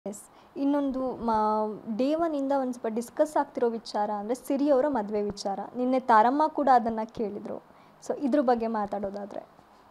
S ಇನ್ನೊಂದು ಮಾ day ಒನ್ನಿಂದ ಒಂದು ಸ್ವಲ್ಪ ಡಿಸ್ಕಸ್ ಆಗ್ತಿರೋ ವಿಚಾರ ಅಂದರೆ ಸಿರಿ ಅವರ ಮದುವೆ ವಿಚಾರ ನಿನ್ನೆ ತಾರಮ್ಮ ಕೂಡ ಅದನ್ನು ಕೇಳಿದರು ಸೊ ಇದ್ರ ಬಗ್ಗೆ ಮಾತಾಡೋದಾದರೆ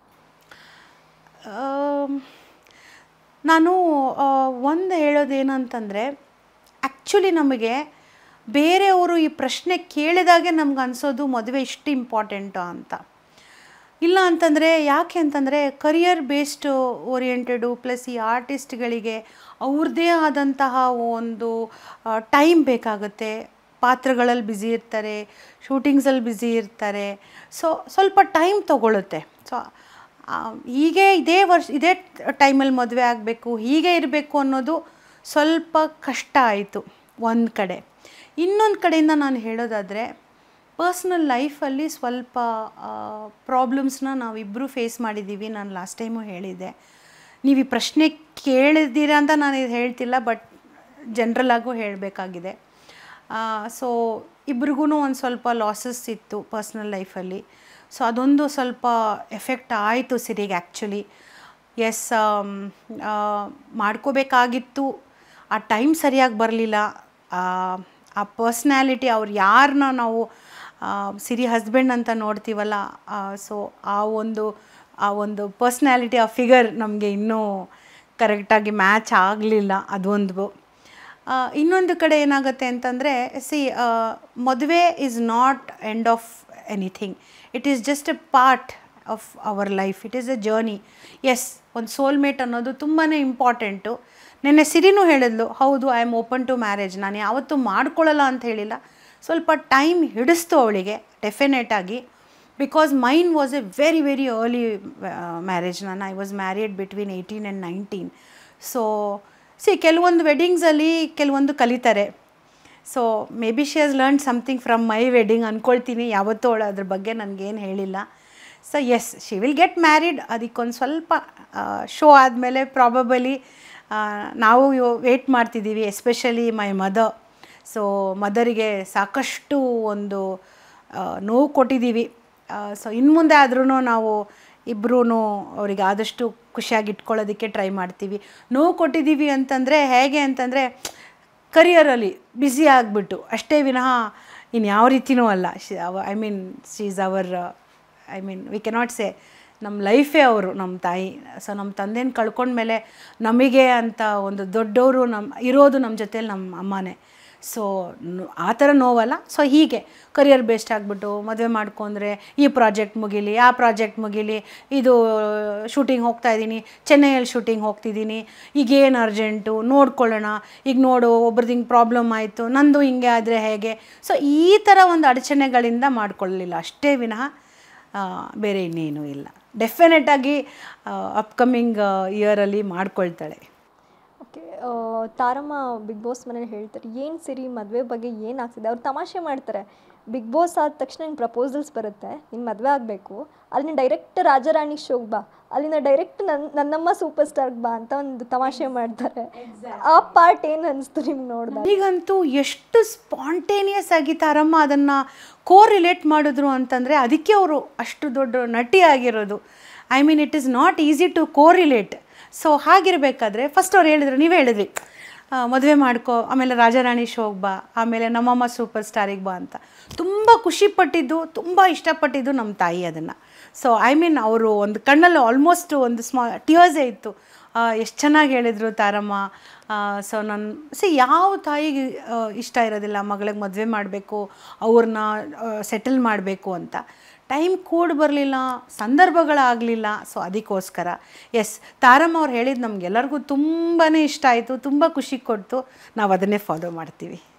ಆಮ್, ನಾನು ಒಂದು ಹೇಳೋದೇನಂತಂದರೆ ಆ್ಯಕ್ಚುಲಿ ನಮಗೆ ಬೇರೆಯವರು ಈ ಪ್ರಶ್ನೆ ಕೇಳಿದಾಗೆ ನಮ್ಗೆ ಅನಿಸೋದು ಮದುವೆ ಇಷ್ಟು ಇಂಪಾರ್ಟೆಂಟು ಅಂತ ಇಲ್ಲ ಅಂತಂದರೆ ಯಾಕೆ ಅಂತಂದರೆ ಕರಿಯರ್ ಬೇಸ್ಡ್ ಓರಿಯೆಂಟೆಡು ಪ್ಲಸ್ ಈ ಆರ್ಟಿಸ್ಟ್ಗಳಿಗೆ ಅವ್ರದ್ದೇ ಆದಂತಹ ಒಂದು ಟೈಮ್ ಬೇಕಾಗುತ್ತೆ ಪಾತ್ರಗಳಲ್ಲಿ ಬ್ಯುಸಿ ಇರ್ತಾರೆ ಶೂಟಿಂಗ್ಸಲ್ಲಿ ಬ್ಯುಸಿ ಇರ್ತಾರೆ ಸೊ ಸ್ವಲ್ಪ ಟೈಮ್ ತೊಗೊಳುತ್ತೆ ಸೊ ಹೀಗೆ ಇದೇ ವರ್ಷ ಇದೇ ಟೈಮಲ್ಲಿ ಮದುವೆ ಆಗಬೇಕು ಹೀಗೆ ಇರಬೇಕು ಅನ್ನೋದು ಸ್ವಲ್ಪ ಕಷ್ಟ ಆಯಿತು ಒಂದು ಕಡೆ ಇನ್ನೊಂದು ಕಡೆಯಿಂದ ನಾನು ಹೇಳೋದಾದರೆ ಪರ್ಸ್ನಲ್ ಲೈಫಲ್ಲಿ ಸ್ವಲ್ಪ ಪ್ರಾಬ್ಲಮ್ಸ್ನ ನಾವಿಬ್ಬರು ಫೇಸ್ ಮಾಡಿದ್ದೀವಿ ನಾನು ಲಾಸ್ಟ್ ಟೈಮು ಹೇಳಿದ್ದೆ ನೀವು ಈ ಪ್ರಶ್ನೆ ಕೇಳಿದ್ದೀರಾ ಅಂತ ನಾನು ಇದು ಹೇಳ್ತಿಲ್ಲ ಬಟ್ ಜನ್ರಲಾಗೂ ಹೇಳಬೇಕಾಗಿದೆ ಸೊ ಇಬ್ರಿಗೂ ಒಂದು ಸ್ವಲ್ಪ ಲಾಸಸ್ ಇತ್ತು ಪರ್ಸ್ನಲ್ ಲೈಫಲ್ಲಿ ಸೊ ಅದೊಂದು ಸ್ವಲ್ಪ ಎಫೆಕ್ಟ್ ಆಯಿತು ಸಿರಿಗೆ ಆ್ಯಕ್ಚುಲಿ ಎಸ್ ಮಾಡ್ಕೋಬೇಕಾಗಿತ್ತು ಆ ಟೈಮ್ ಸರಿಯಾಗಿ ಬರಲಿಲ್ಲ ಆ ಪರ್ಸ್ನ್ಯಾಲಿಟಿ ಅವ್ರು ಯಾರನ್ನ ನಾವು ಆ, ಸಿರಿ ಹಸ್ಬೆಂಡ್ ಅಂತ ನೋಡ್ತೀವಲ್ಲ ಸೊ ಆ ಒಂದು ಆ ಒಂದು ಪರ್ಸ್ನ್ಯಾಲಿಟಿ ಆ ಫಿಗರ್ ನಮಗೆ ಇನ್ನೂ ಕರೆಕ್ಟಾಗಿ ಮ್ಯಾಚ್ ಆಗಲಿಲ್ಲ ಅದೊಂದು ಆ, ಇನ್ನೊಂದು ಕಡೆ ಏನಾಗುತ್ತೆ ಅಂತಂದರೆ ಸಿ ಮದುವೆ is not end of anything it is just a part of our life it is a journey as ಒಂದು ಸೋಲ್ಮೇಟ್ ಅನ್ನೋದು ತುಂಬಾ ಇಂಪಾರ್ಟೆಂಟು ನೆನ್ನೆ ಸಿರಿನೂ ಹೇಳಿದ್ಲು ಹೌದು I am open to marriage ನಾನು ಯಾವತ್ತೂ ಮಾಡ್ಕೊಳ್ಳಲ್ಲ ಅಂತ ಹೇಳಿಲ್ಲ ಸ್ವಲ್ಪ ಟೈಮ್ ಹಿಡಿಸ್ತು ಅವಳಿಗೆ ಡೆಫಿನೆಟಾಗಿ because mine was a very very early marriage ನಾನು I was married between eighteen and nineteen so see ಕೆಲವೊಂದು ವೆಡ್ಡಿಂಗ್ಸಲ್ಲಿ ಕೆಲವೊಂದು ಕಲಿತಾರೆ so may be she has learn something from my wedding ಅಂದ್ಕೊಳ್ತೀನಿ ಯಾವತ್ತೂ ಅವಳು ಅದ್ರ ಬಗ್ಗೆ ನನಗೇನು ಹೇಳಿಲ್ಲ so as she will get married ಅದಕ್ಕೊಂದು ಸ್ವಲ್ಪ ಶೋ ಆದಮೇಲೆ ಪ್ರಾಬಬಲಿ ನಾವು ವೇಟ್ ಮಾಡ್ತಿದ್ದೀವಿ ಎಸ್ಪೆಷಲಿ ಮೈ ಮದರ್ ಸೊ ಮದರಿಗೆ ಸಾಕಷ್ಟು ಒಂದು ಆ, ನೋವು ಕೊಟ್ಟಿದ್ದೀವಿ ಸೊ ಇನ್ನು ಮುಂದೆ ಆದ್ರೂ ನಾವು ಇಬ್ಬರೂ ಅವರಿಗೆ ಆದಷ್ಟು ಖುಷಿಯಾಗಿ ಇಟ್ಕೊಳ್ಳೋದಕ್ಕೆ ಟ್ರೈ ಮಾಡ್ತೀವಿ ನೋವು ಕೊಟ್ಟಿದ್ದೀವಿ ಅಂತಂದರೆ ಹೇಗೆ ಅಂತಂದರೆ ಕರಿಯರಲ್ಲಿ ಬ್ಯುಸಿ ಆಗಿಬಿಟ್ಟು ಅಷ್ಟೇ ವಿನಃ ಇನ್ನು ಯಾವ ರೀತಿನೂ ಅಲ್ಲ I mean she is our I mean we cannot say ನಮ್ಮ ಲೈಫೇ ಅವರು ನಮ್ಮ ತಾಯಿ ಸೊ ನಮ್ಮ ತಂದೆನ ಕಳ್ಕೊಂಡ್ಮೇಲೆ ನಮಗೆ ಅಂತ ಒಂದು ದೊಡ್ಡವರು ನಮ್ಮ ಇರೋದು ನಮ್ಮ ಜೊತೇಲಿ ನಮ್ಮ ಅಮ್ಮನೇ ಸೊ ಆ ಥರ ನೋವಲ್ಲ ಸೊ ಹೀಗೆ ಕರಿಯರ್ ಬೇಸ್ಡ್ ಆಗಿಬಿಟ್ಟು ಮದುವೆ ಮಾಡ್ಕೊಂಡ್ರೆ ಈ ಪ್ರಾಜೆಕ್ಟ್ ಮುಗೀಲಿ ಆ ಪ್ರಾಜೆಕ್ಟ್ ಮುಗೀಲಿ ಇದು ಶೂಟಿಂಗ್ ಹೋಗ್ತಾ ಇದ್ದೀನಿ ಚೆನ್ನೈಯಲ್ಲಿ ಶೂಟಿಂಗ್ ಹೋಗ್ತಿದ್ದೀನಿ ಈಗೇನು ಅರ್ಜೆಂಟು ನೋಡ್ಕೊಳ್ಳೋಣ ಈಗ ನೋಡು ಒಬ್ರದ್ದು ಹಿಂಗೆ ಪ್ರಾಬ್ಲಮ್ ಆಯಿತು ನಂದು ಹಿಂಗೆ ಆದರೆ ಹೇಗೆ ಸೊ ಈ ಥರ ಒಂದು ಅಡಚಣೆಗಳಿಂದ ಮಾಡ್ಕೊಳ್ಳಲಿಲ್ಲ ಅಷ್ಟೇ ವಿನಃ ಆ, ಬೇರೆ ಇನ್ನೇನೂ ಇಲ್ಲ ಡೆಫಿನೆಟಾಗಿ ಅಪ್ಕಮಿಂಗ್ ಇಯರಲ್ಲಿ ಮಾಡ್ಕೊಳ್ತಾಳೆ ಓಕೆ ತಾರಮ್ಮ ಬಿಗ್ ಬಾಸ್ ಮನೇಲಿ ಹೇಳ್ತಾರೆ ಏನು ಸಿರಿ ಮದುವೆ ಬಗ್ಗೆ ಏನಾಗ್ತಿದೆ ಅವ್ರು ತಮಾಷೆ ಮಾಡ್ತಾರೆ ಬಿಗ್ ಬಾಸ್ ಆದ ತಕ್ಷಣ ನಿಂಗೆ ಪ್ರಪೋಸಲ್ಸ್ ಬರುತ್ತೆ ನಿನ್ನ ಮದುವೆ ಆಗಬೇಕು ಅಲ್ಲಿನ ಡೈರೆಕ್ಟ್ ರಾಜಾರಾಣಿ ಶೋಗೆ ಬಾ ಅಲ್ಲಿಂದ ಡೈರೆಕ್ಟ್ ನನ್ನ ನನ್ನಮ್ಮ ಸೂಪರ್ ಸ್ಟಾರ್ಗೆ ಬಾ ಅಂತ ಒಂದು ತಮಾಷೆ ಮಾಡ್ತಾರೆ ಆ ಪಾರ್ಟ್ ಏನು ಅನಿಸ್ತು ನಿಮ್ಗೆ ನೋಡಿದಾಗ ಈಗಂತೂ ಎಷ್ಟು ಸ್ಪಾಂಟೇನಿಯಸ್ ಆಗಿ ತಾರಮ್ಮ ಅದನ್ನು ಕೋ ರಿಲೇಟ್ ಮಾಡಿದ್ರು ಅಂತಂದರೆ ಅದಕ್ಕೆ ಅವರು ಅಷ್ಟು ದೊಡ್ಡ ನಟಿ ಆಗಿರೋದು I mean it is not easy to co relate so ಹಾಗಿರಬೇಕಾದ್ರೆ ಫಸ್ಟ್ ಅವ್ರು ಹೇಳಿದ್ರು ನೀವೇ ಹೇಳಿದ್ರಿ ಮದುವೆ ಮಾಡ್ಕೊ ಆಮೇಲೆ ರಾಜಾರಾಣಿ ಶೋಗೆ ಬಾ ಆಮೇಲೆ ನಮ್ಮಮ್ಮ ಸೂಪರ್ ಸ್ಟಾರಿಗೆ ಬಾ ಅಂತ ತುಂಬ ಖುಷಿ ಪಟ್ಟಿದ್ದು ತುಂಬ ಇಷ್ಟಪಟ್ಟಿದ್ದು ನಮ್ಮ ತಾಯಿ ಅದನ್ನು ಸೊ ಐ ಮೀನ್ ಅವರು ಒಂದು ಕಣ್ಣಲ್ಲಿ ಆಲ್ಮೋಸ್ಟ್ ಒಂದು ಸ್ಮಾ ಟಿಯರ್ಸೇ ಇತ್ತು ಎಷ್ಟು ಚೆನ್ನಾಗಿ ಹೇಳಿದರು ತಾರಮ್ಮ ಸೊ ನನ್ನ ಸಿ ಯಾವ ತಾಯಿಗೆ ಆ, ಇಷ್ಟ ಇರೋದಿಲ್ಲ ಮಗಳಿಗೆ ಮದುವೆ ಮಾಡಬೇಕು ಅವ್ರನ್ನ ಸೆಟಲ್ ಮಾಡಬೇಕು ಅಂತ ಟೈಮ್ ಕೂಡ ಬರಲಿಲ್ಲ ಸಂದರ್ಭಗಳಾಗಲಿಲ್ಲ ಸೊ ಅದಕ್ಕೋಸ್ಕರ ಎಸ್ ತಾರಮ್ಮ ಅವ್ರು ಹೇಳಿದ್ದು ನಮಗೆಲ್ಲರಿಗೂ ತುಂಬಾ ಇಷ್ಟ ಆಯಿತು ತುಂಬ ಖುಷಿ ಕೊಡ್ತು ನಾವು ಅದನ್ನೇ ಫಾಲೋ ಮಾಡ್ತೀವಿ